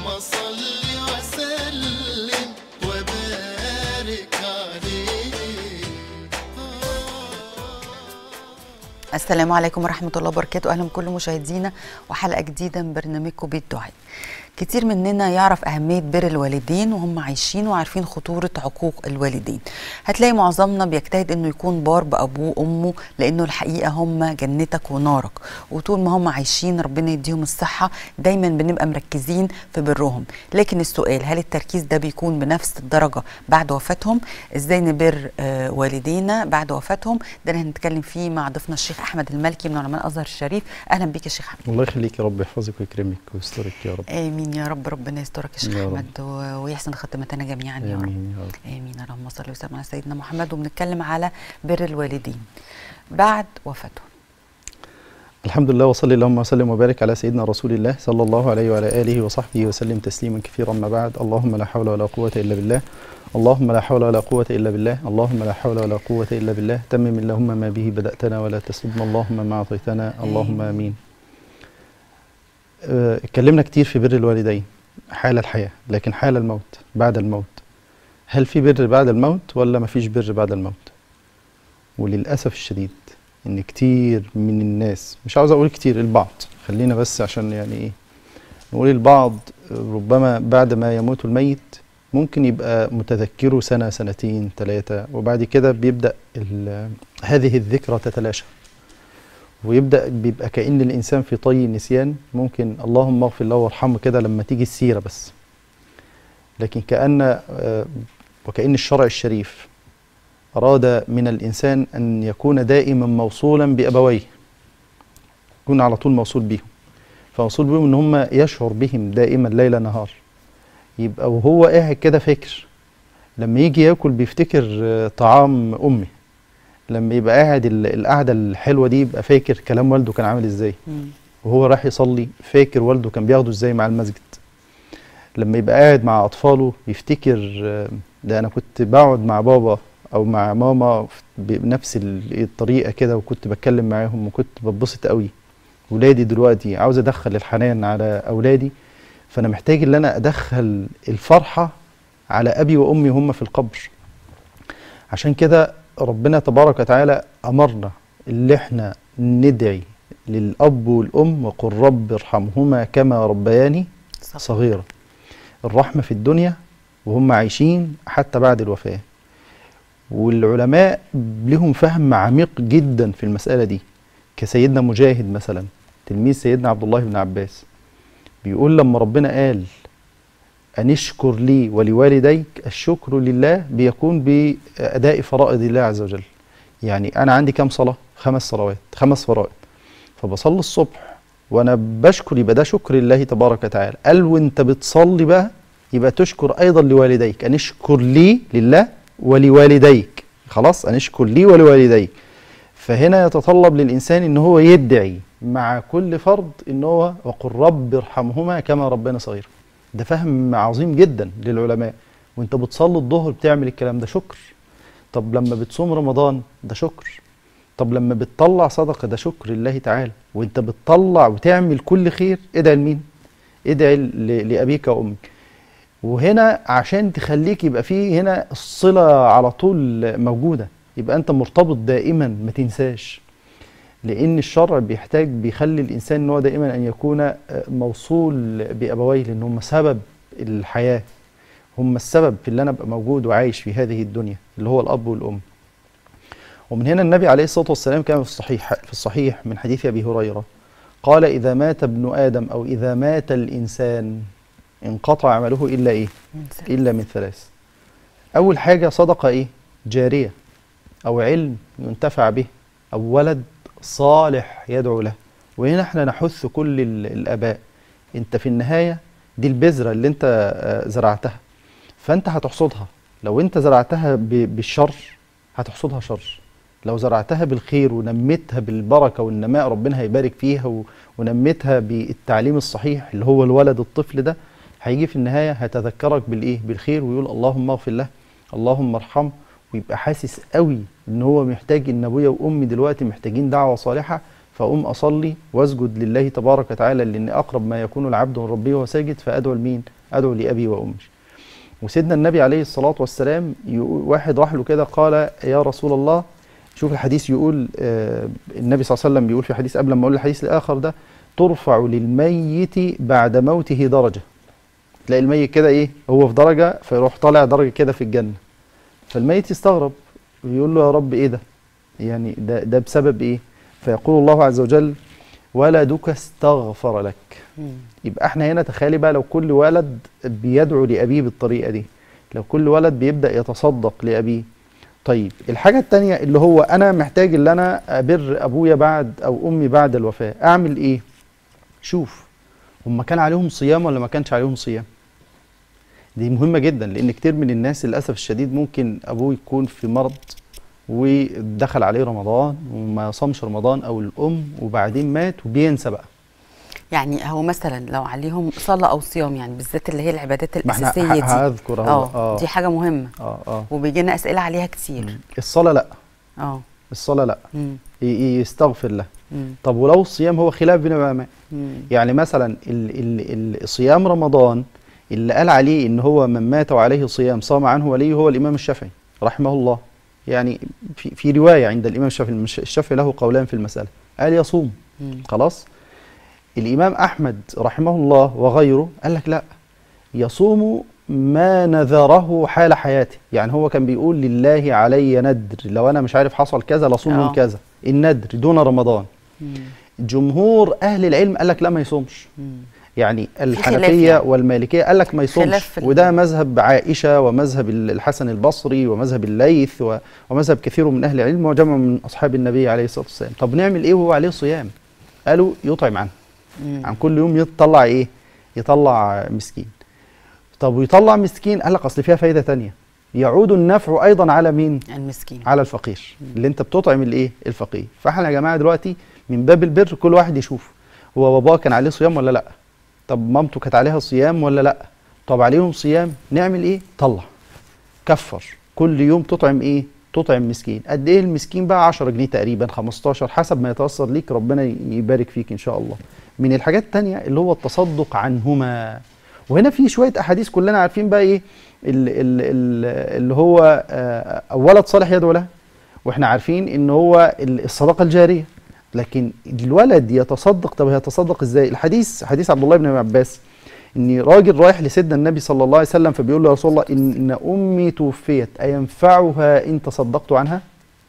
اللهم صل وسلم وبارك عليه السلام عليكم ورحمة الله وبركاته أهلا بكل مشاهدينا وحلقة جديدة من برنامجكم بيت دعاء كتير مننا يعرف أهمية بر الوالدين وهم عايشين وعارفين خطورة عقوق الوالدين هتلاقي معظمنا بيجتهد أنه يكون بار بأبوه وأمه لأنه الحقيقة هم جنتك ونارك وطول ما هم عايشين ربنا يديهم الصحة دايما بنبقى مركزين في برهم لكن السؤال هل التركيز ده بيكون بنفس الدرجة بعد وفاتهم ازاي نبر آه والدينا بعد وفاتهم ده اللي هنتكلم فيه مع ضيفنا الشيخ أحمد المالكي من علماء الأزهر الشريف أهلا بيك يا شيخ أحمد الله يخليك يا رب يحفظك ويكرمك ويسترك يا رب امين يا رب ربنا يسترك يا شيخ يا رب. احمد و- ويحسن خاتمتنا جميعا يا رب امين يا رب امين اللهم صل وسلم على سيدنا محمد وبنتكلم على بر الوالدين بعد وفاتهم الحمد لله وصلي اللهم وسلم وبارك على سيدنا رسول الله صلى الله عليه وعلى اله وصحبه وسلم تسليما كثيرا ما بعد اللهم لا حول ولا قوه الا بالله اللهم لا حول ولا قوة إلا بالله اللهم لا حول ولا قوة إلا بالله تمم اللهم ما به بدأتنا ولا تسلمنا اللهم ما أعطيتنا اللهم آمين آه، اتكلمنا كتير في بر الوالدين حال الحياة لكن حال الموت بعد الموت هل في بر بعد الموت ولا ما فيش بر بعد الموت وللأسف الشديد إن كتير من الناس مش عاوز أقول كتير البعض خلينا بس عشان يعني إيه نقول البعض ربما بعد ما يموت الميت ممكن يبقى متذكره سنة سنتين ثلاثة وبعد كده بيبدأ ال- هذه الذكرى تتلاشى ويبدأ بيبقى كأن الإنسان في طي النسيان ممكن اللهم اغفر له وارحمه كده لما تيجي السيرة بس لكن كأن آه، وكأن الشرع الشريف أراد من الإنسان أن يكون دائما موصولا بأبويه يكون على طول موصول بيهم فموصول بيهم ان هم يشعر بهم دائما ليل نهار يبقى وهو قاعد كده فاكر لما يجي ياكل بيفتكر آه، طعام امي لما يبقى قاعد ال- القعده الحلوه دي يبقى فاكر كلام والده كان عامل ازاي مم. وهو رايح يصلي فاكر والده كان بياخده ازاي مع المسجد لما يبقى قاعد مع اطفاله يفتكر آه، ده انا كنت بقعد مع بابا او مع ماما بنفس ال- الطريقه كده وكنت بتكلم معاهم وكنت بتبسط قوي ولادي دلوقتي عاوز ادخل الحنان على اولادي فانا محتاج ان انا ادخل الفرحه على ابي وامي هم في القبر عشان كده ربنا تبارك وتعالى امرنا اللي احنا ندعي للاب والام وقل رب ارحمهما كما ربياني صح. صغيرا الرحمه في الدنيا وهم عايشين حتى بعد الوفاه والعلماء لهم فهم عميق جدا في المساله دي كسيدنا مجاهد مثلا تلميذ سيدنا عبد الله بن عباس بيقول لما ربنا قال أن اشكر لي ولوالديك الشكر لله بيكون بأداء فرائض الله عز وجل يعني أنا عندي كام صلاة؟ خمس صلوات خمس فرائض فبصلي الصبح وأنا بشكر يبقى ده شكر لله تبارك وتعالى قال وأنت بتصلي بقى يبقى تشكر أيضا لوالديك أن اشكر لي لله ولوالديك خلاص أن اشكر لي ولوالديك فهنا يتطلب للإنسان إن هو يدعي مع كل فرض إن هو وقل رب ارحمهما كما ربنا صغير ده فهم عظيم جدا للعلماء وانت بتصلي الظهر بتعمل الكلام ده شكر طب لما بتصوم رمضان ده شكر طب لما بتطلع صدقة ده شكر لله تعالى وانت بتطلع وتعمل كل خير ادعي لمين ادعي ل- لأبيك وأمك وهنا عشان تخليك يبقى فيه هنا الصلة على طول موجودة يبقى انت مرتبط دائما ما تنساش لان الشرع بيحتاج بيخلي الانسان ان هو دائما ان يكون آه، موصول بابويه لان هم سبب الحياه هم السبب في اللي انا ابقى موجود وعايش في هذه الدنيا اللي هو الاب والام ومن هنا النبي عليه الصلاه والسلام كان في الصحيح في الصحيح من حديث ابي هريره قال اذا مات ابن ادم او اذا مات الانسان انقطع عمله الا ايه من سنة. الا من ثلاث اول حاجه صدقه ايه جاريه او علم ينتفع به او ولد صالح يدعو له وهنا احنا نحث كل ال- الاباء انت في النهايه دي البذره اللي انت آه، زرعتها فانت هتحصدها لو انت زرعتها ب- بالشر هتحصدها شر لو زرعتها بالخير ونميتها بالبركه والنماء ربنا هيبارك فيها و- ونميتها بالتعليم الصحيح اللي هو الولد الطفل ده هيجي في النهايه هيتذكرك بالايه بالخير ويقول اللهم اغفر له اللهم ارحمه ويبقى حاسس قوي ان هو محتاج ان ابويا وامي دلوقتي محتاجين دعوه صالحه فاقوم اصلي واسجد لله تبارك وتعالى لان اقرب ما يكون العبد من ربه وهو ساجد فادعو لمين؟ ادعو لابي وامي وسيدنا النبي عليه الصلاه والسلام يقول واحد راح له كده قال يا رسول الله شوف الحديث يقول آه النبي صلى الله عليه وسلم بيقول في حديث قبل ما اقول الحديث الاخر ده ترفع للميت بعد موته درجه تلاقي الميت كده ايه هو في درجه فيروح طالع درجه كده في الجنه فالميت يستغرب ويقول له يا رب ايه ده يعني ده ده بسبب ايه فيقول الله عز وجل ولدك استغفر لك مم. يبقى احنا هنا تخيلي بقى لو كل ولد بيدعو لأبيه بالطريقة دي لو كل ولد بيبدأ يتصدق لأبيه طيب الحاجة التانية اللي هو أنا محتاج اللي أنا أبر أبويا بعد أو أمي بعد الوفاة أعمل إيه؟ شوف هم كان عليهم صيام ولا ما كانش عليهم صيام؟ دي مهمة جدا لأن كتير من الناس للأسف الشديد ممكن أبوه يكون في مرض ودخل عليه رمضان وما صامش رمضان أو الأم وبعدين مات وبينسى بقى يعني هو مثلا لو عليهم صلاه او صيام يعني بالذات اللي هي العبادات ما احنا الاساسيه دي ه- هذكر أهو. اه دي حاجه مهمه اه اه وبيجي لنا اسئله عليها كتير الصلاة لا اه الصلاة لا مم. ي- ي- يستغفر له مم. طب ولو الصيام هو خلاف بين العلماء مم. يعني مثلا ال ال ال صيام رمضان اللي قال عليه ان هو من مات وعليه صيام صام عنه وليه هو الامام الشافعي رحمه الله يعني في, في روايه عند الامام الشافعي المش- الشافعي له قولان في المساله قال يصوم مم. خلاص الامام احمد رحمه الله وغيره قال لك لا يصوم ما نذره حال حياته يعني هو كان بيقول لله علي ندر لو انا مش عارف حصل كذا لصوم آه. يوم كذا الندر دون رمضان مم. جمهور اهل العلم قال لك لا ما يصومش مم. يعني خلاف الحنفيه يعني. والمالكيه قال لك ما يصومش خلاف في ال- وده مذهب عائشه ومذهب ال- الحسن البصري ومذهب الليث و- ومذهب كثير من اهل العلم وجمع من اصحاب النبي عليه الصلاه والسلام طب نعمل ايه وهو عليه صيام قالوا يطعم عنه مم. عن كل يوم يطلع ايه يطلع مسكين طب ويطلع مسكين قال لك اصل فيها فايده تانية يعود النفع ايضا على مين المسكين على الفقير اللي انت بتطعم الايه الفقير فاحنا يا جماعه دلوقتي من باب البر كل واحد يشوف هو باباه كان عليه صيام ولا لا طب مامته كانت عليها صيام ولا لا طب عليهم صيام نعمل ايه طلع كفر كل يوم تطعم ايه تطعم مسكين قد ايه المسكين بقى 10 جنيه تقريبا 15 حسب ما يتيسر ليك ربنا يبارك فيك ان شاء الله من الحاجات التانية اللي هو التصدق عنهما وهنا في شويه احاديث كلنا عارفين بقى ايه ال- ال- ال- اللي هو آه، ولد صالح يدعو له واحنا عارفين ان هو ال- الصدقه الجاريه لكن الولد يتصدق طب هيتصدق ازاي الحديث حديث عبد الله بن عباس ان راجل رايح لسيدنا النبي صلى الله عليه وسلم فبيقول له يا رسول الله ان, إن امي توفيت اينفعها ان تصدقت عنها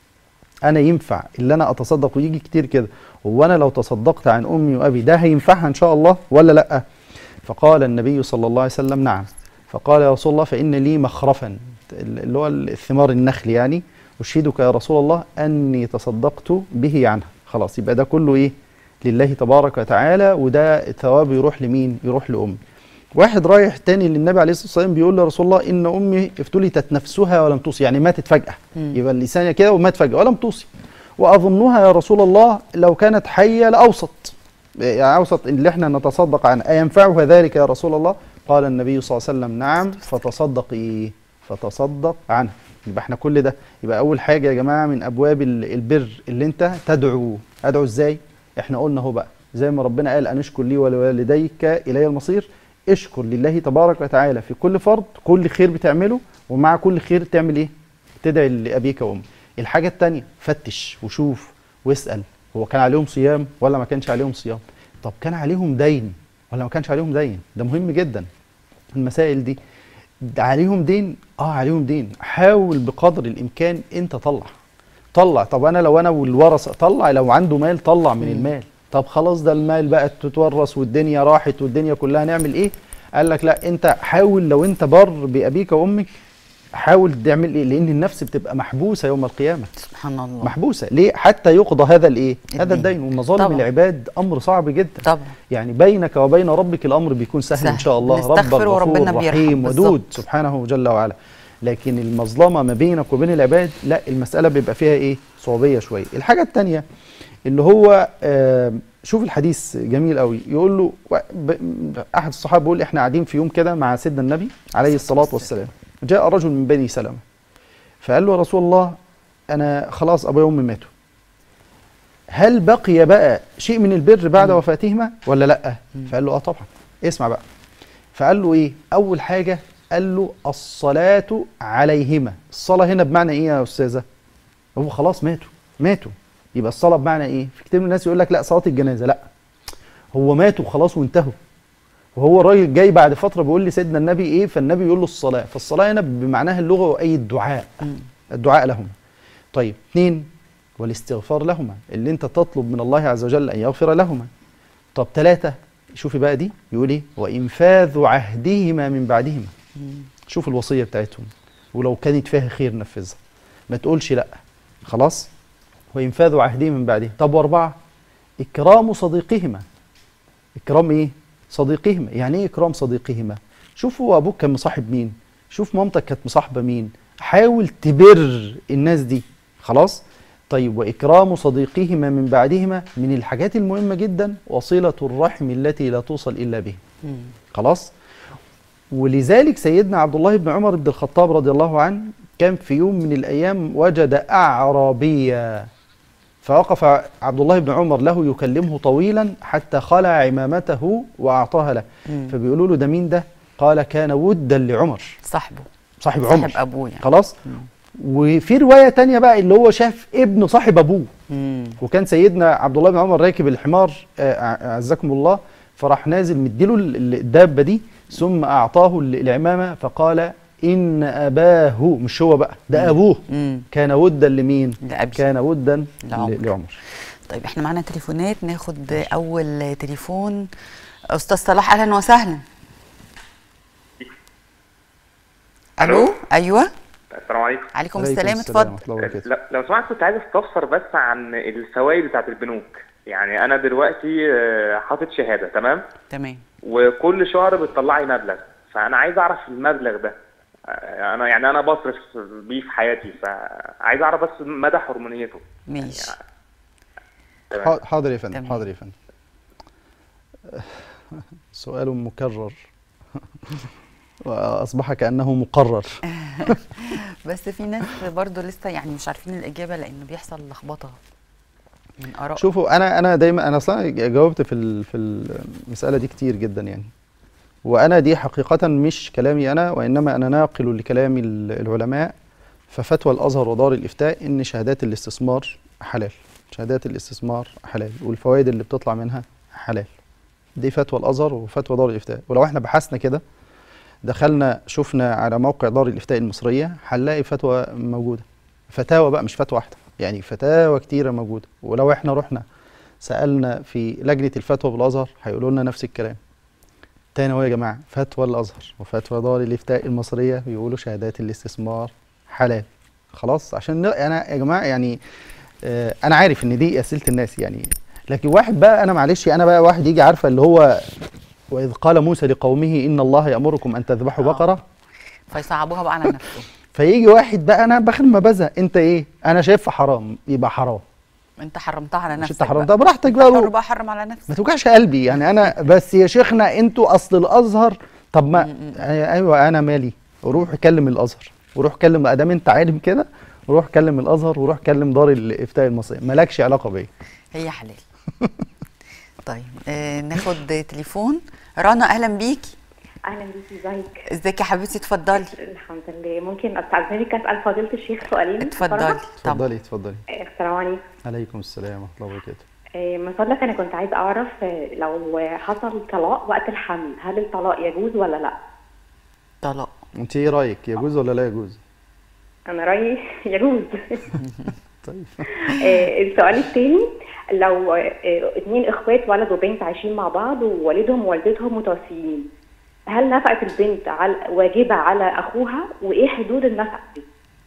انا ينفع اللي انا اتصدق ويجي كتير كده هو انا لو تصدقت عن امي وابي ده هينفعها ان شاء الله ولا لا فقال النبي صلى الله عليه وسلم نعم فقال يا رسول الله فان لي مخرفا اللي هو الثمار النخل يعني اشهدك يا رسول الله اني تصدقت به عنها خلاص يبقى ده كله ايه لله تبارك وتعالى وده ثواب يروح لمين يروح لامي واحد رايح تاني للنبي عليه الصلاه والسلام بيقول له يا رسول الله ان امي افتلتت نفسها ولم توصي يعني ماتت فجاه مم. يبقى اللسان كده ومات فجاه ولم توصي واظنها يا رسول الله لو كانت حيه لاوسط يعني اوسط اللي احنا نتصدق عنه اينفعها ذلك يا رسول الله قال النبي صلى الله عليه وسلم نعم فتصدقي فتصدق عنه يبقى احنا كل ده يبقى اول حاجه يا جماعه من ابواب ال- البر اللي انت تدعو ادعو ازاي احنا قلنا اهو بقى زي ما ربنا قال ان اشكر لي ولوالديك الي المصير اشكر لله تبارك وتعالى في كل فرض كل خير بتعمله ومع كل خير تعمل ايه تدعي لابيك وامك الحاجه الثانيه فتش وشوف واسال هو كان عليهم صيام ولا ما كانش عليهم صيام طب كان عليهم دين ولا ما كانش عليهم دين ده مهم جدا المسائل دي ده عليهم دين اه عليهم دين حاول بقدر الامكان انت طلع طلع طب انا لو انا والورثه طلع لو عنده مال طلع من مم. المال طب خلاص ده المال بقت تتورث والدنيا راحت والدنيا كلها نعمل ايه قال لك لا انت حاول لو انت بر بابيك وامك حاول تعمل ايه لان النفس بتبقى محبوسه يوم القيامه سبحان الله محبوسه ليه حتى يقضى هذا الايه هذا الدين. الدين ومظالم طبعا. العباد امر صعب جدا طبعا يعني بينك وبين ربك الامر بيكون سهل, سهل. ان شاء الله رب نستغفر وربنا غفور بيرحم. رحيم بالظبط. ودود سبحانه جل وعلا لكن المظلمه ما بينك وبين العباد لا المساله بيبقى فيها ايه صعوبيه شويه الحاجه الثانيه اللي هو آه شوف الحديث جميل قوي يقول له و- ب- احد الصحابه بيقول احنا قاعدين في يوم كده مع سيدنا النبي عليه الصلاه والسلام جاء رجل من بني سلمه فقال له يا رسول الله انا خلاص ابويا وامي ماتوا هل بقي بقى شيء من البر بعد مم. وفاتهما ولا لا مم. فقال له اه طبعا اسمع بقى فقال له ايه اول حاجه قال له الصلاه عليهما الصلاه هنا بمعنى ايه يا استاذه هو خلاص ماتوا ماتوا يبقى الصلاه بمعنى ايه في كتير من الناس يقول لك لا صلاه الجنازه لا هو ماتوا خلاص وانتهوا وهو الراجل جاي بعد فتره بيقول لي سيدنا النبي ايه فالنبي يقول له الصلاه فالصلاه هنا بمعناها اللغه اي الدعاء الدعاء لهم طيب اثنين والاستغفار لهما اللي انت تطلب من الله عز وجل ان يغفر لهما طب ثلاثه شوفي بقى دي يقول ايه وانفاذ عهدهما من بعدهما شوف الوصيه بتاعتهم ولو كانت فيها خير نفذها ما تقولش لا خلاص وانفاذ عهدهما من بعدهم طب واربعه اكرام صديقهما اكرام ايه صديقهما يعني ايه اكرام صديقهما شوف هو ابوك كان مصاحب مين شوف مامتك كانت مصاحبه مين حاول تبر الناس دي خلاص طيب واكرام صديقهما من بعدهما من الحاجات المهمه جدا وصله الرحم التي لا توصل الا به خلاص ولذلك سيدنا عبد الله بن عمر بن الخطاب رضي الله عنه كان في يوم من الايام وجد اعرابيا فوقف عبد الله بن عمر له يكلمه طويلا حتى خلع عمامته واعطاها له مم. فبيقولوا له ده مين ده قال كان ودا لعمر صاحبه صاحب صاحب عمر ابوه يعني خلاص وفي روايه تانية بقى اللي هو شاف ابن صاحب ابوه مم. وكان سيدنا عبد الله بن عمر راكب الحمار آه، اعزكم الله فراح نازل مديله ال- ال- الدابه دي ثم اعطاه ال- العمامه فقال ان اباه مش هو بقى ده ابوه مم. كان ودا لمين لأبي. كان ودا لعمر. ل- لعمر طيب احنا معانا تليفونات ناخد اول تليفون استاذ صلاح اهلا وسهلا الو ألو؟ ايوه السلام عليكم عليكم عليكم السلام ورحمة اتفضل الله وبركاته. لا- لو سمحت كنت عايز استفسر بس عن الفوائد بتاعت البنوك يعني انا دلوقتي آه، حاطط شهاده تمام تمام وكل شهر بتطلعي مبلغ فانا عايز اعرف المبلغ ده آه، انا يعني انا بصرف بيه في حياتي فعايز اعرف بس مدى حرمانيته ماشي تمام. حا- حاضر يا فندم تمام. حاضر يا فندم سؤال مكرر واصبح كانه مقرر بس في ناس برضو لسه يعني مش عارفين الاجابه لانه بيحصل لخبطه من اراء شوفوا انا انا دايما انا اصلا جاوبت في ال- في المساله دي كتير جدا يعني وانا دي حقيقه مش كلامي انا وانما انا ناقل لكلام ال- العلماء ففتوى الازهر ودار الافتاء ان شهادات الاستثمار حلال شهادات الاستثمار حلال والفوائد اللي بتطلع منها حلال دي فتوى الازهر وفتوى دار الافتاء ولو احنا بحثنا كده دخلنا شفنا على موقع دار الافتاء المصريه هنلاقي فتوى موجوده فتاوى بقى مش فتوى واحده يعني فتاوى كتيره موجوده ولو احنا رحنا سالنا في لجنه الفتوى بالازهر هيقولوا لنا نفس الكلام تاني اهو يا جماعه فتوى الازهر وفتوى دار الافتاء المصريه بيقولوا شهادات الاستثمار حلال خلاص عشان ن- انا يا جماعه يعني آه انا عارف ان دي اسئله الناس يعني لكن واحد بقى انا معلش انا بقى واحد يجي عارفه اللي هو واذ قال موسى لقومه ان الله يامركم ان تذبحوا آه. بقره فيصعبوها بقى على نفسه فيجي واحد بقى انا باخد ما بزهق انت ايه انا شايفها حرام يبقى حرام انت حرمتها على مش نفسك انت حرمتها بقى. براحتك انت بقى حر روح. بقى حرم على ما نفسك توجعش قلبي يعني انا بس يا شيخنا انتوا اصل الازهر طب ما ايوه انا مالي روح كلم الازهر وروح كلم ادام انت عالم كده روح كلم الازهر وروح كلم دار الافتاء المصريه مالكش علاقه بيا هي حلال طيب آه ناخد تليفون رنا اهلا بيكي اهلا بيكي ازيك ازيك يا حبيبتي اتفضلي الحمد لله ممكن استاذنك اسال فضيله الشيخ سؤالين اتفضلي بسرعة؟ طب اتفضلي اتفضلي آه، السلام عليكم عليكم السلام ورحمه الله وبركاته آه، من فضلك انا كنت عايزه اعرف آه، لو حصل طلاق وقت الحمل هل الطلاق يجوز ولا لا طلاق انت ايه رايك يجوز ولا لا يجوز انا رايي يجوز طيب آه، السؤال الثاني لو آه، آه، اتنين اخوات ولد وبنت عايشين مع بعض ووالدهم ووالدتهم متوفيين هل نفقه البنت على واجبه على اخوها وايه حدود النفقه دي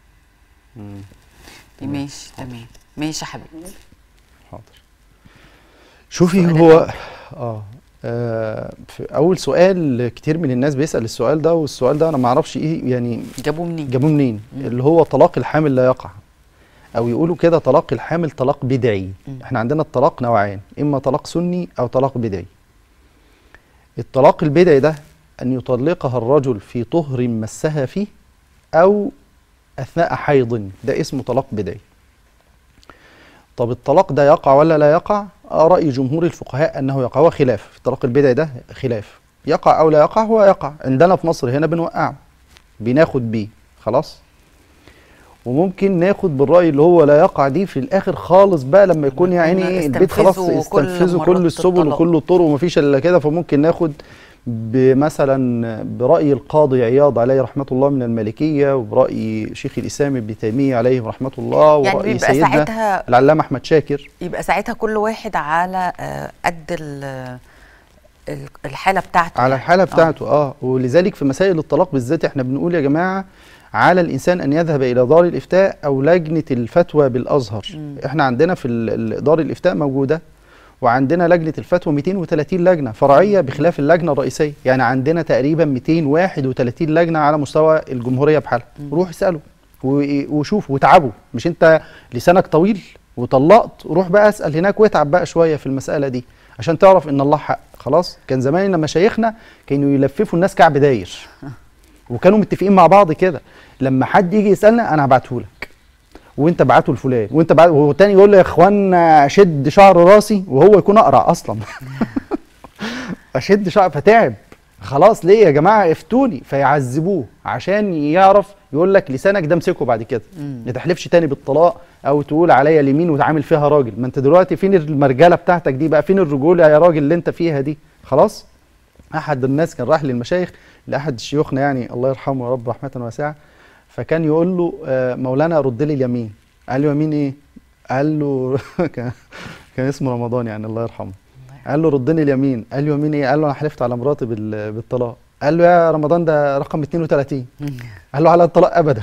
ماشي تمام ماشي يا حبيبتي حاضر شوفي السؤال هو آه. اه في اول سؤال كتير من الناس بيسال السؤال ده والسؤال ده انا ما اعرفش ايه يعني جابوه منين جابوه منين اللي هو طلاق الحامل لا يقع او يقولوا كده طلاق الحامل طلاق بدعي احنا عندنا الطلاق نوعين اما طلاق سني او طلاق بدعي الطلاق البدعي ده ان يطلقها الرجل في طهر مسها فيه او اثناء حيض ده اسمه طلاق بدعي طب الطلاق ده يقع ولا لا يقع آه، رأي جمهور الفقهاء أنه يقع هو خلاف في الطلاق البدعي ده خلاف يقع او لا يقع هو يقع عندنا في مصر هنا بنوقعه بناخد بيه خلاص وممكن ناخد بالراي اللي هو لا يقع دي في الاخر خالص بقى لما يكون يا عيني ايه البيت خلاص استنفذوا كل استنفذوا كل مرات السبل الطلاق. وكل الطرق ومفيش الا كده فممكن ناخد بمثلا براي القاضي عياض عليه رحمه الله من المالكيه وبراي شيخ الاسلام ابن تيميه عليه رحمه الله يعني وراي بيبقى سيدنا ساعتها العلامه احمد شاكر يبقى ساعتها كل واحد على آه، قد ال- ال- الحاله بتاعته على يعني. الحاله آه. بتاعته اه ولذلك في مسائل الطلاق بالذات احنا بنقول يا جماعه على الانسان ان يذهب الى دار الافتاء او لجنه الفتوى بالازهر مم. احنا عندنا في ال- ال- دار الافتاء موجوده وعندنا لجنه الفتوى 230 لجنه فرعيه بخلاف اللجنه الرئيسيه يعني عندنا تقريبا 231 لجنه على مستوى الجمهوريه بحالها روح اساله و- وشوف وتعبوا مش انت لسانك طويل وطلقت روح بقى اسال هناك واتعب بقى شويه في المساله دي عشان تعرف ان الله حق خلاص كان زمان لما مشايخنا كانوا يلففوا الناس كعب داير وكانوا متفقين مع بعض كده لما حد يجي يسالنا انا هبعته لك وانت بعته لفلان وانت بعت والتاني يقول له يا اخوانا اشد شعر راسي وهو يكون اقرع اصلا اشد شعر فتعب خلاص ليه يا جماعه افتوني فيعذبوه عشان يعرف يقول لك لسانك ده امسكه بعد كده ما تحلفش تاني بالطلاق او تقول عليا اليمين وتعامل فيها راجل ما انت دلوقتي فين المرجله بتاعتك دي بقى فين الرجوله يا راجل اللي انت فيها دي خلاص احد الناس كان راح للمشايخ لاحد شيوخنا يعني الله يرحمه يا رب رحمه واسعه فكان يقول له آه، مولانا رد لي اليمين قال له يمين ايه قال له كان كان اسمه رمضان يعني الله يرحمه قال له ردني اليمين قال له يمين ايه قال له انا حلفت على مراتي بال- بالطلاق قال له يا رمضان ده رقم 32 قال له على الطلاق ابدا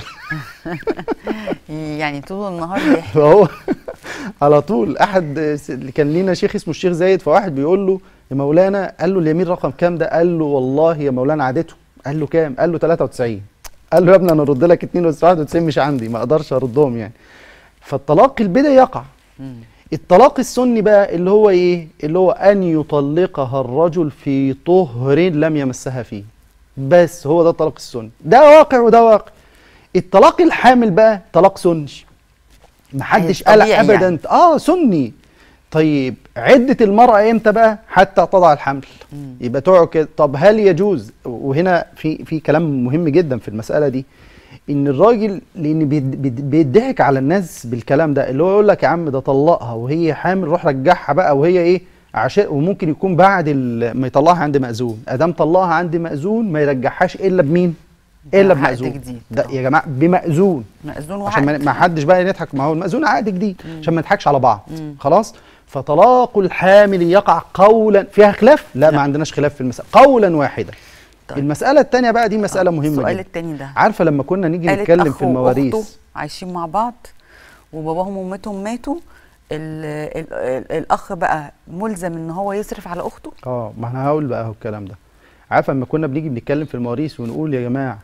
يعني طول النهار يحكي فهو على طول احد س- اللي كان لينا شيخ اسمه الشيخ زايد فواحد بيقول له يا مولانا قال له اليمين رقم كام ده قال له والله يا مولانا عادته قال له كام قال له 93 قال له يا ابني انا ارد لك 92 91 مش عندي ما اقدرش اردهم يعني فالطلاق البدعي يقع الطلاق السني بقى اللي هو ايه اللي هو ان يطلقها الرجل في طهر لم يمسها فيه بس هو ده الطلاق السني ده واقع وده واقع الطلاق الحامل بقى طلاق سني محدش قال طبيعي ابدا يعني. اه سني طيب عدة المرأة امتى بقى حتى تضع الحمل يبقى تقعد كده طب هل يجوز وهنا في في كلام مهم جدا في المسألة دي ان الراجل لان بيد- بيد- بيضحك على الناس بالكلام ده اللي هو يقول لك يا عم ده طلقها وهي حامل روح رجعها بقى وهي ايه عشان وممكن يكون بعد ال- ما يطلقها عند مأذون ادام طلقها عند مأذون ما يرجعهاش الا بمين الا بعقد بمأذون جديد. ده يا جماعه بمأذون مأذون عشان ما وعقد ما حدش بقى يضحك ما هو المأذون عقد جديد عشان ما نضحكش على بعض خلاص فطلاق الحامل يقع قولا فيها خلاف لا ما عندناش خلاف في المسألة قولا واحدا طيب. المسألة الثانية بقى دي مسألة مهمة السؤال جدا التاني ده عارفة لما كنا نيجي قالت نتكلم أخ في المواريث وأخته عايشين مع بعض وباباهم وامتهم ماتوا ال ال ال الاخ بقى ملزم ان هو يصرف على اخته اه ما انا هقول بقى اهو الكلام ده عارفة لما كنا بنيجي بنتكلم في المواريث ونقول يا جماعة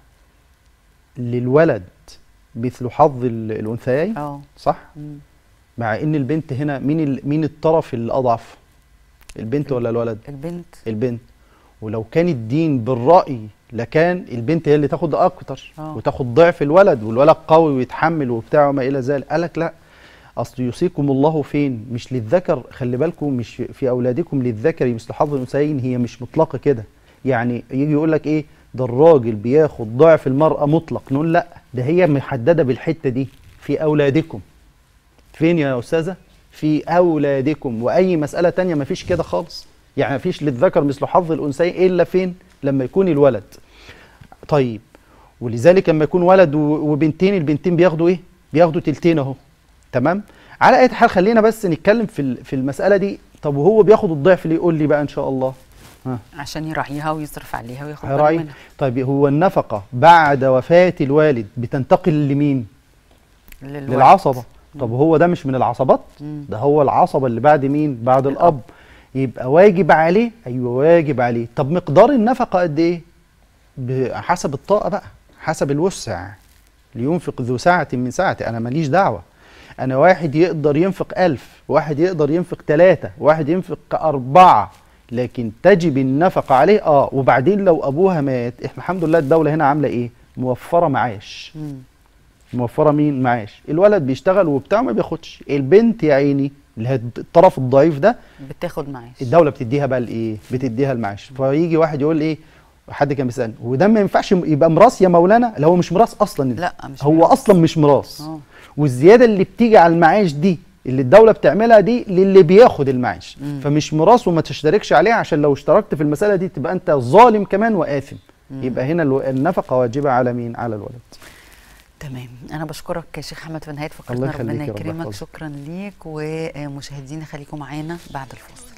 للولد مثل حظ ال- الأنثيين اه صح مم. مع ان البنت هنا مين ال... مين الطرف اللي اضعف البنت ولا الولد البنت البنت ولو كان الدين بالرأي لكان البنت هي اللي تاخد اكتر آه. وتاخد ضعف الولد والولد قوي ويتحمل وبتاع وما الى ذلك قالك لا اصل يوصيكم الله فين مش للذكر خلي بالكم مش في اولادكم للذكر مثل حظ الانثيين هي مش مطلقه كده يعني يجي يقول لك ايه ده الراجل بياخد ضعف المراه مطلق نقول لا ده هي محدده بالحته دي في اولادكم فين يا استاذه في اولادكم واي مساله تانية مفيش كده خالص يعني مفيش للذكر مثل حظ الانثيين الا فين لما يكون الولد طيب ولذلك لما يكون ولد و- وبنتين البنتين بياخدوا ايه بياخدوا تلتين اهو تمام على اي حال خلينا بس نتكلم في ال- في المساله دي طب وهو بياخد الضعف ليه يقول لي بقى ان شاء الله ها عشان يراعيها ويصرف عليها وياخد باله هيراعي منها طيب هو النفقه بعد وفاه الوالد بتنتقل لمين للولد. للعصبة طب هو ده مش من العصبات مم. ده هو العصبة اللي بعد مين بعد الأب يبقى واجب عليه أيوة واجب عليه طب مقدار النفقة قد إيه ب- حسب الطاقة بقى حسب الوسع لينفق ذو سعة من سعته أنا ماليش دعوة أنا واحد يقدر ينفق ألف واحد يقدر ينفق ثلاثة واحد ينفق أربعة لكن تجب النفقة عليه اه وبعدين لو أبوها مات احنا الحمد لله الدولة هنا عاملة إيه موفرة معاش مم. موفره مين معاش الولد بيشتغل وبتاع ما بياخدش البنت يا عيني اللي هي الطرف الضعيف ده بتاخد معاش الدوله بتديها بقى الايه بتديها المعاش فيجي واحد يقول ايه حد كان بيسالني وده ما ينفعش يبقى ميراث يا مولانا اللي هو مش ميراث اصلا لا مش هو ميراث. اصلا مش ميراث اه والزياده اللي بتيجي على المعاش دي اللي الدوله بتعملها دي للي بياخد المعاش مم. فمش ميراث وما تشتركش عليه عشان لو اشتركت في المساله دي تبقى انت ظالم كمان واثم يبقى هنا الو- النفقه واجبه على مين على الولد تمام انا بشكرك يا شيخ احمد في نهايه الله فقرتنا يخليك ربنا يا رب يكرمك يحفظك. شكرا ليك ومشاهدينا خليكم معانا بعد الفاصل